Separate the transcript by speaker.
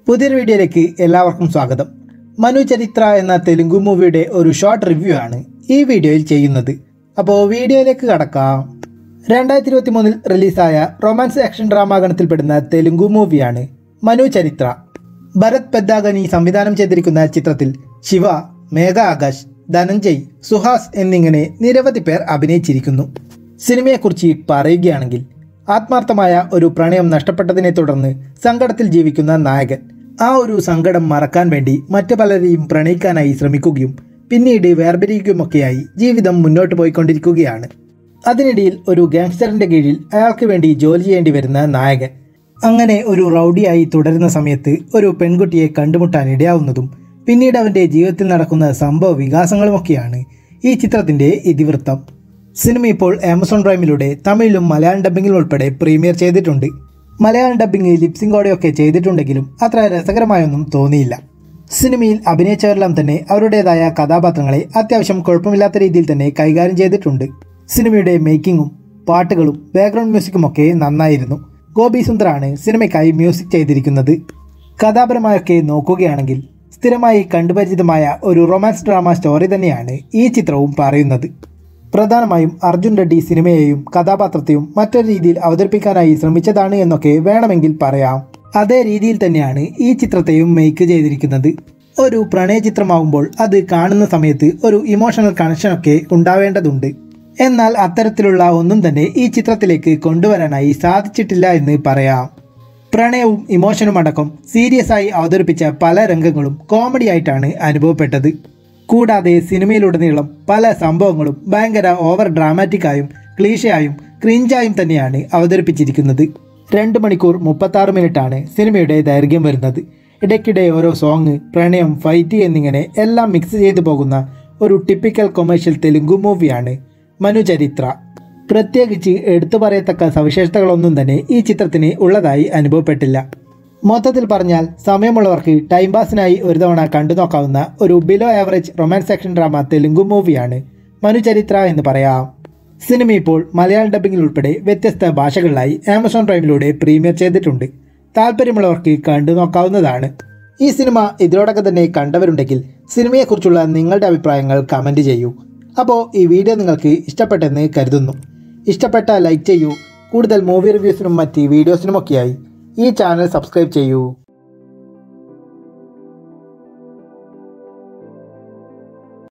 Speaker 1: പുതിയൊരു വീഡിയോയിലേക്ക് എല്ലാവർക്കും സ്വാഗതം മനു ചരിത്ര എന്ന തെലുങ്കു മൂവിയുടെ ഒരു ഷോർട്ട് റിവ്യൂ ആണ് ഈ വീഡിയോയിൽ ചെയ്യുന്നത് അപ്പോൾ വീഡിയോയിലേക്ക് കടക്കാം രണ്ടായിരത്തി ഇരുപത്തി മൂന്നിൽ റിലീസായ റൊമാൻസ് ആക്ഷൻ ഡ്രാമ ഗണത്തിൽപ്പെടുന്ന തെലുങ്കു മൂവിയാണ് മനു ചരിത്ര ഭരത് പെദ്ദാഗനി സംവിധാനം ചെയ്തിരിക്കുന്ന ചിത്രത്തിൽ ശിവ മേഘ ആകാശ് ധനഞ്ജയ് സുഹാസ് എന്നിങ്ങനെ നിരവധി പേർ അഭിനയിച്ചിരിക്കുന്നു സിനിമയെക്കുറിച്ച് പറയുകയാണെങ്കിൽ ആത്മാർത്ഥമായ ഒരു പ്രണയം നഷ്ടപ്പെട്ടതിനെ തുടർന്ന് സങ്കടത്തിൽ ജീവിക്കുന്ന നായകൻ ആ ഒരു സങ്കടം മറക്കാൻ വേണ്ടി മറ്റു പലരെയും പ്രണയിക്കാനായി ശ്രമിക്കുകയും പിന്നീട് വേർപിരിക്കുകയുമൊക്കെയായി ജീവിതം മുന്നോട്ട് പോയിക്കൊണ്ടിരിക്കുകയാണ് അതിനിടയിൽ ഒരു ഗാങ്സ്റ്ററിന്റെ കീഴിൽ അയാൾക്ക് വേണ്ടി ജോലി ചെയ്യേണ്ടി വരുന്ന നായകൻ അങ്ങനെ ഒരു റൗഡിയായി തുടരുന്ന സമയത്ത് ഒരു പെൺകുട്ടിയെ കണ്ടുമുട്ടാൻ ഇടയാവുന്നതും പിന്നീട് അവൻ്റെ ജീവിതത്തിൽ നടക്കുന്ന സംഭവ വികാസങ്ങളുമൊക്കെയാണ് ഈ ചിത്രത്തിൻ്റെ ഇതിവൃത്തം സിനിമ ഇപ്പോൾ ആമസോൺ പ്രൈമിലൂടെ തമിഴിലും മലയാളം ഡബ്ബിങ്ങിലും ഉൾപ്പെടെ പ്രീമിയർ ചെയ്തിട്ടുണ്ട് മലയാളം ഡബ്ബിംഗ് ലിപ്സിംഗോടെയൊക്കെ ചെയ്തിട്ടുണ്ടെങ്കിലും അത്ര രസകരമായൊന്നും തോന്നിയില്ല സിനിമയിൽ അഭിനയിച്ചവരെല്ലാം തന്നെ അവരുടേതായ കഥാപാത്രങ്ങളെ അത്യാവശ്യം കുഴപ്പമില്ലാത്ത രീതിയിൽ തന്നെ കൈകാര്യം ചെയ്തിട്ടുണ്ട് സിനിമയുടെ മേക്കിങ്ങും പാട്ടുകളും ബാക്ക്ഗ്രൗണ്ട് മ്യൂസിക്കും ഒക്കെ നന്നായിരുന്നു ഗോപി സുന്ദറാണ് സിനിമയ്ക്കായി മ്യൂസിക് ചെയ്തിരിക്കുന്നത് കഥാപരമായൊക്കെ നോക്കുകയാണെങ്കിൽ സ്ഥിരമായി കണ്ടുപരിചിതമായ ഒരു റൊമാൻസ് ഡ്രാമ സ്റ്റോറി തന്നെയാണ് ഈ ചിത്രവും പറയുന്നത് പ്രധാനമായും അർജുൻ റെഡ്ഡി സിനിമയെയും കഥാപാത്രത്തെയും മറ്റൊരു രീതിയിൽ അവതരിപ്പിക്കാനായി ശ്രമിച്ചതാണ് എന്നൊക്കെ വേണമെങ്കിൽ പറയാം അതേ രീതിയിൽ തന്നെയാണ് ഈ ചിത്രത്തെയും മേക്ക് ചെയ്തിരിക്കുന്നത് ഒരു പ്രണയ ചിത്രമാവുമ്പോൾ അത് കാണുന്ന സമയത്ത് ഒരു ഇമോഷണൽ കണക്ഷനൊക്കെ ഉണ്ടാവേണ്ടതുണ്ട് എന്നാൽ അത്തരത്തിലുള്ള ഒന്നും തന്നെ ഈ ചിത്രത്തിലേക്ക് കൊണ്ടുവരാനായി സാധിച്ചിട്ടില്ല എന്ന് പറയാം പ്രണയവും ഇമോഷനും അടക്കം സീരിയസ് ആയി അവതരിപ്പിച്ച പല രംഗങ്ങളും കോമഡി ആയിട്ടാണ് അനുഭവപ്പെട്ടത് കൂടാതെ സിനിമയിലുടനീളം പല സംഭവങ്ങളും ഭയങ്കര ഓവർ ഡ്രാമാറ്റിക്കായും ക്ലീഷയായും ക്രിഞ്ചായും തന്നെയാണ് അവതരിപ്പിച്ചിരിക്കുന്നത് രണ്ട് മണിക്കൂർ മുപ്പത്താറ് മിനിറ്റാണ് സിനിമയുടെ ദൈർഘ്യം വരുന്നത് ഇടയ്ക്കിടെ ഓരോ സോങ് പ്രണയം ഫൈറ്റ് എന്നിങ്ങനെ എല്ലാം മിക്സ് ചെയ്തു പോകുന്ന ഒരു ടിപ്പിക്കൽ കൊമേഴ്ഷ്യൽ തെലുങ്കു മൂവിയാണ് മനുചരിത്ര പ്രത്യേകിച്ച് എടുത്തു പറയത്തക്ക സവിശേഷതകളൊന്നും തന്നെ ഈ ചിത്രത്തിന് ഉള്ളതായി അനുഭവപ്പെട്ടില്ല മൊത്തത്തിൽ പറഞ്ഞാൽ സമയമുള്ളവർക്ക് ടൈം പാസിനായി ഒരു തവണ കണ്ടു നോക്കാവുന്ന ഒരു below average romance action drama Telugu മൂവിയാണ് മനുചരിത്ര എന്ന് പറയാം സിനിമ ഇപ്പോൾ മലയാളം ഡബ്ബിംഗിൽ ഉൾപ്പെടെ വ്യത്യസ്ത ഭാഷകളിലായി ആമസോൺ പ്രൈമിലൂടെ പ്രീമിയർ ചെയ്തിട്ടുണ്ട് താല്പര്യമുള്ളവർക്ക് കണ്ടു നോക്കാവുന്നതാണ് ഈ സിനിമ ഇതിനോടൊക്കെ തന്നെ കണ്ടവരുണ്ടെങ്കിൽ സിനിമയെക്കുറിച്ചുള്ള നിങ്ങളുടെ അഭിപ്രായങ്ങൾ കമൻറ്റ് ചെയ്യൂ അപ്പോൾ ഈ വീഡിയോ നിങ്ങൾക്ക് ഇഷ്ടപ്പെട്ടെന്ന് കരുതുന്നു ഇഷ്ടപ്പെട്ട ലൈക്ക് ചെയ്യൂ കൂടുതൽ മൂവി റിവ്യൂസിനും മറ്റ് വീഡിയോസിനുമൊക്കെയായി ഈ ചാനൽ സബ്സ്ക്രൈബ് ചെയ്യൂ